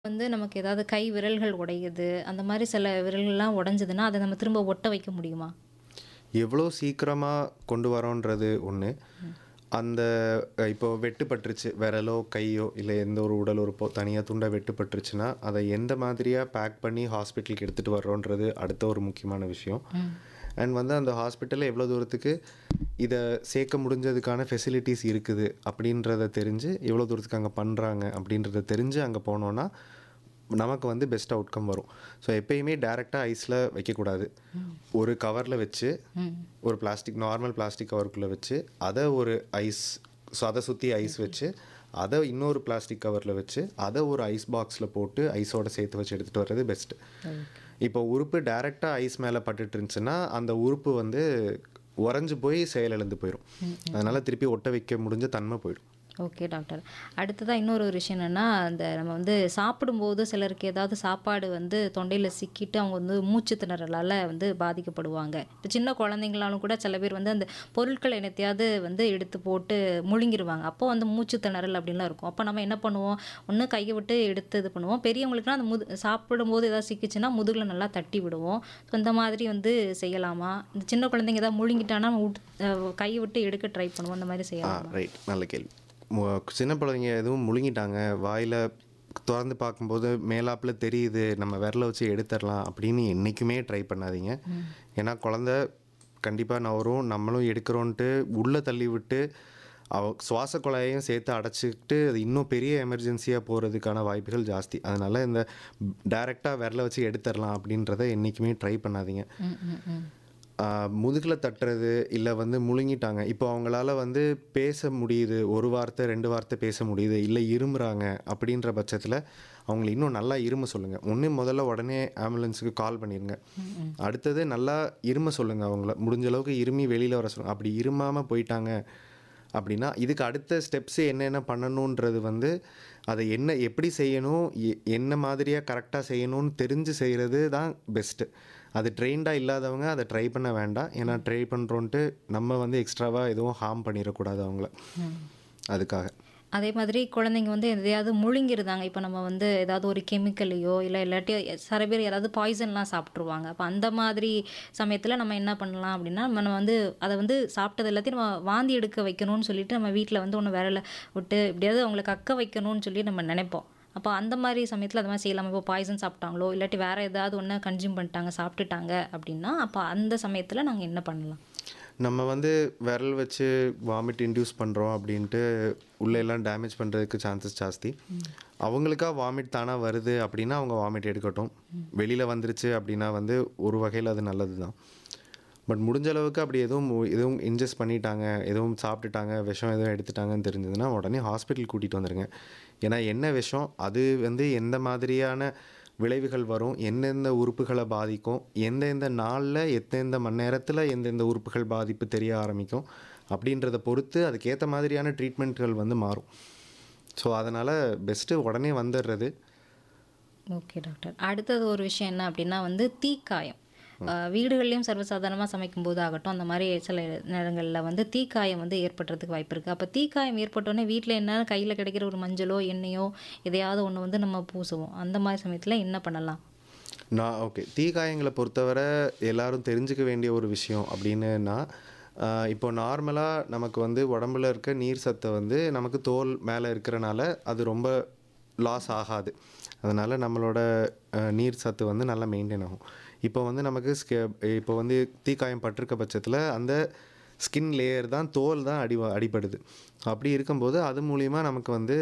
வந்து நமக்கு ஏதாவது கை விரல்கள் உடையுது, அந்த மாரி சில விரல்கள்லாம் உடைஞ்சதுன்னா, அத நம்ம திரும்ப ஒட்ட வைக்க முடியுமா? எவ்வளோ சீக்கிரமா கொண்டு வரோன்றது ஒண்ணு. அந்த அ இப்போ வெட்டுப்பட்டுருச்சு விரலோ, கையோ இல்ல எந்த ஒரு உடல் உறுப்போ தனியா துண்டா வெட்டுப்பட்டுருச்சுன்னா, அத எந்த மாதிரியா பேக் பண்ணி ஹாஸ்பிட்டலுக்கு எடுத்துட்டு வர்றோன்றது அடுத்த ஒரு முக்கியமான விஷயம். ம். அண்ட் வந்து அந்த ஹாஸ்பிட்டல்ல எவ்வளோ தூரத்துக்கு இத சேர்க்க முடிஞ்சதுக்கான ஃபெசிலிட்டீஸ் இருக்குது அப்படின்றத தெரிஞ்சு, எவ்வளோ தூரத்துக்கு அங்க பண்றாங்க அப்படின்றத தெரிஞ்சு அங்க போனோம்னா, நமக்கு வந்து பெஸ்ட் அவுட்கம் வரும். ஸோ எப்பயுமே டைரக்ட்டா ஐஸ்ல வைக்கக்கூடாது. ஒரு கவர்ல வச்சு, ம். ஒரு பிளாஸ்டிக் நார்மல் பிளாஸ்டிக் கவருக்குள்ள வச்சு, அத ஒரு ஐஸ் ஸோ அத சுத்தி ஐஸ் வச்சு, அத இன்னொரு பிளாஸ்டிக் கவர்ல வச்சு, அத ஒரு ஐஸ் பாக்ஸ்ல போட்டு ஐஸோட சேர்த்து வச்சு எடுத்துட்டு வர்றது பெஸ்ட். ஓகே. இப்போ உறுப்பு டைரக்ட்டா ஐஸ் மேல பட்டுட்டு இருந்துச்சுன்னா, அந்த உறுப்பு வந்து உறைஞ்சு போய் செயலிழந்து போயிரும். அதனால திருப்பி ஒட்ட வைக்க முடிஞ்ச தன்மை போயிடும். Okay doctor. அடுத்ததா இன்னொரு ஒரு விஷயம் என்னன்னா, அந்த நம்ம வந்து சாப்பிடும்போது சிலருக்கு ஏதாவது சாப்பாடு வந்து தொண்டையில சிக்கிட்டு அவங்க வந்து மூச்சு திணறலால வந்து பாதிக்கப்படுவாங்க. இப்ப சின்ன குழந்தைங்களாலும் கூட சில பேர் வந்து அந்த பொருட்கள் என்னத்தையாவது வந்து எடுத்து போட்டு முழுங்கிருவாங்க. அப்போ வந்து மூச்சு திணறல் அப்படின்லாம் இருக்கும். அப்போ நம்ம என்ன பண்ணுவோம், ஒண்ணு கைய விட்டு எடுத்து இது பண்ணுவோம். பெரியவங்களுக்குலாம் அந்த முது சாப்பிடும்போது ஏதாவது சிக்கிச்சுன்னா முதுகுல நல்லா தட்டி விடுவோம். ஸோ இந்த மாதிரி வந்து செய்யலாமா? இந்த சின்ன குழந்தைங்க ஏதாவது முழுங்கிட்டான்னா உட் அ கைய விட்டு எடுக்க ட்ரை பண்ணுவோம். அந்த மாதிரி ஆ செய்யலாமா? ரைட். நல்ல கேள்வி. மு சின்ன பிள்ளைங்க எதுவும் முழுங்கிட்டாங்க, வாயில தொறந்து பார்க்கும்போது மேலாப்புல தெரியுது, நம்ம விரல வச்சு எடுத்துறலாம் அப்படின்னு என்னைக்குமே ட்ரை பண்ணாதீங்க. ம். ஏன்னா குழந்தை கண்டிப்பா நவரும், நம்மளும் எடுக்கிறோன்ட்டு உள்ள தள்ளி விட்டு, அவ சுவாச குழாயையும் சேர்த்து அடைச்சுக்கிட்டு, அது இன்னும் பெரிய எமர்ஜென்சியா போறதுக்கான வாய்ப்புகள் ஜாஸ்தி. அதனால இந்த டைரக்ட்டா விரல வச்சு எடுத்துறலாம் அப்படின்றத என்னைக்குமே ட்ரை பண்ணாதீங்க. ம், ம், ம். ஆ முதுகுல தட்டுறது, இல்ல வந்து முழுங்கிட்டாங்க. இப்போ அவங்களால வந்து பேச முடியுது. ஒரு வார்த்தை, 2 வார்த்தை பேச முடியுது. இல்ல இருமுறாங்க அப்படின்ற பட்சத்தில, அவங்கள இன்னும் நல்லா இரும சொல்லுங்க. ஒண்ணு முதல்ல உடனே ஆம்புலன்ஸுக்கு கால் பண்ணிருங்க. ம், ம். அடுத்தது நல்லா இரும சொல்லுங்க அவங்கள. முடிஞ்ச அளவுக்கு இருமி வெளியில வர சொல்லுங்க. அப்படி இருமாம போயிட்டாங்க அப்படின்னா, இதுக்கு அடுத்த ஸ்டெப்ஸ் என்னென்ன பண்ணணுன்றது வந்து, அத என்ன எப்படி செய்யணும், எ என்ன மாதிரியா கரெக்ட்டா செய்யணும்னு தெரிஞ்சு செய்றது தான் பெஸ்ட்டு. அது ட்ரெயின்டா இல்லாதவங்க அத ட்ரை பண்ண வேண்டாம். ஏன்னா ட்ரை பண்றோன்ட்டு நம்ம வந்து எக்ஸ்ட்ராவா எதுவும் ஹார்ம் பண்ணிறக்கூடாது அவங்கள. ம். அதுக்காக. அதே மாதிரி குழந்தைங்க வந்து எதையாவது முழுங்கிருந்தாங்க. இப்ப நம்ம வந்து ஏதாவது ஒரு கெமிக்கலையோ, இல்ல இல்லாட்டி சில பேர் யாராவது பாய்சன்லாம் சாப்பிட்டுருவாங்க. அப்ப அந்த மாதிரி சமயத்துல நம்ம என்ன பண்ணலாம் அப்படின்னா, நம்ம வந்து அத வந்து சாப்பிட்டது எல்லாத்தையும் நம்ம வாந்தி எடுக்க வைக்கணும்னு சொல்லிட்டு நம்ம வீட்ல வந்து ஒண்ணு விரல விட்டு எப்படியாவது அவங்கள கக்க வைக்கணும்னு சொல்லி நம்ம நெனைப்போம். அப்ப அந்த மாரி சமயத்துல அந்த மாரி செய்யலாமா? இப்போ பாய்சன் சாப்பிட்டாங்களோ, இல்லாட்டி வேற ஏதாவது ஒண்ண கன்சியூம் பண்ணிட்டாங்க, சாப்பிட்டுட்டாங்க அப்படின்னா, அப்ப அந்த சமயத்துல நாங்க என்ன பண்ணலாம்? நம்ம வந்து விரல் வச்சு வாமிட் இன்டியூஸ் பண்றோம் அப்படின்ட்டு உள்ள எல்லாம் டேமேஜ் பண்றதுக்கு சான்சஸ் ஜாஸ்தி. அவங்களுக்கா வாமிட் தானா வருது அப்படின்னா, அவங்க வாமிட் எடுக்கட்டும். வெளியில வந்துருச்சு அப்படின்னா வந்து ஒரு வகையில அது நல்லது தான். பட் முடிஞ்ச அளவுக்கு அப்படி எதுவும் எதுவும் இன்ஜெஸ்ட் பண்ணிட்டாங்க, எதுவும் சாப்பிட்டுட்டாங்க, விஷம் எதுவும் எடுத்துட்டாங்கன்னு தெரிஞ்சதுன்னா, உடனே ஹாஸ்பிட்டல் கூட்டிட்டு வந்துருங்க. ஏன்னா என்ன விஷம், அது வந்து எந்த மாதிரியான விளைவுகள் வரும், எந்தெந்த உறுப்புகள பாதிக்கும், எந்தெந்த நாள்ல, எந்தெந்த மணி நேரத்தில எந்தெந்த உறுப்புகள் பாதிப்பு தெரிய ஆரம்பிக்கும், அப்படின்றத பொறுத்து அதுக்கேத்த மாதிரியான ட்ரீட்மெண்ட்கள் வந்து மாறும். ஸோ அதனால பெஸ்ட்டு உடனே வந்துடுறது. Okay doctor. அடுத்தது ஒரு விஷயம் என்ன அப்படின்னா வந்து தீக்காயம். அ வீடுகள்லயும் சர்வசாதாரணமா சமைக்கும்போது ஆகட்டும், அந்த மாரி சில நேரங்கள்ல வந்து தீக்காயம் வந்து ஏற்படுறதுக்கு வாய்ப்பு இருக்கு. அப்ப தீக்காயம் ஏற்பட்டோனே வீட்ல என்ன கையில கிடைக்கிற ஒரு மஞ்சளோ, எண்ணெயோ எதையாவது ஒண்ணு வந்து நம்ம பூசுவோம். அந்த மாரி சமயத்துல என்ன பண்ணலாம்? நான் ஓகே. தீக்காயங்கள பொறுத்தவரை எல்லாரும் தெரிஞ்சுக்க வேண்டிய ஒரு விஷயம் அப்படின்னுனா, அ இப்போ நார்மலா நமக்கு வந்து உடம்புல இருக்க நீர் சத்த வந்து நமக்கு தோல் மேல இருக்கிறனால, அது ரொம்ப லாஸ் ஆகாது. அதனால நம்மளோட அ நீர் சத்து வந்து நல்லா மெயின்டெயின் ஆகும். இப்போ வந்து நமக்கு ஸ்கே இப்போ வந்து தீக்காயம் பட்டிருக்க பட்சத்தில, அந்த ஸ்கின் லேயர் தான் தோல் தான் அடி அடிபடுது. அப்படி இருக்கும்போது அது மூலியமா நமக்கு வந்து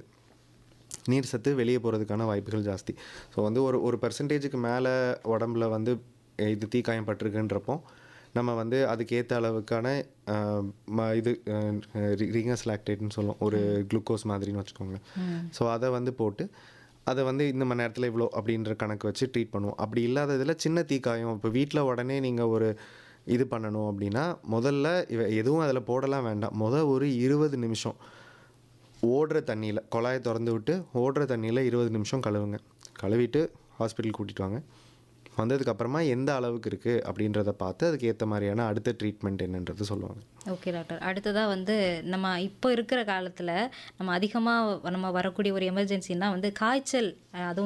நீர் சத்து வெளிய போறதுக்கான வாய்ப்புகள் ஜாஸ்தி. ஸோ வந்து ஒரு ஒரு பெர்சன்டேஜுக்கு மேல உடம்புல வந்து இது தீக்காயம் பட்டிருக்குன்றப்போ, நம்ம வந்து அதுக்கேத்த அளவுக்கான அ ம இது அ ரிங்கஸ் லாக்டேட்ன்னு சொல்லுவோம். ஒரு குளுக்கோஸ் மாதிரின்னு வச்சுக்கோங்களேன். ம். ஸோ அத வந்து போட்டு, அத வந்து இந்த மணி நேரத்தில இவ்வளோ அப்படின்ற கணக்கு வச்சு ட்ரீட் பண்ணுவோம். அப்படி இல்லாததில சின்ன தீக்காயம், இப்போ வீட்ல உடனே நீங்க ஒரு இது பண்ணணும் அப்படின்னா, முதல்ல இவ எதுவும் அதில போடலாம் வேண்டாம். மொத ஒரு 20 நிமிஷம் ஓடுற தண்ணீல, குழாய தொறந்து விட்டு ஓடுற தண்ணீல 20 நிமிஷம் கழுவுங்க. கழுவிட்டு ஹாஸ்பிட்டல் கூட்டிட்டு வாங்க. வந்ததுக்கப்புறமா எந்த அளவுக்கு இருக்குது அப்படின்றத பார்த்து அதுக்கு ஏற்ற மாதிரியான அடுத்த ட்ரீட்மெண்ட் என்னன்றது சொல்லுவாங்க ஓகே டாக்டர் அடுத்ததாக வந்து நம்ம இப்போ இருக்கிற காலத்தில் நம்ம அதிகமாக நம்ம வரக்கூடிய ஒரு எமர்ஜென்சின்னா வந்து காய்ச்சல் அஹ் அதுவும்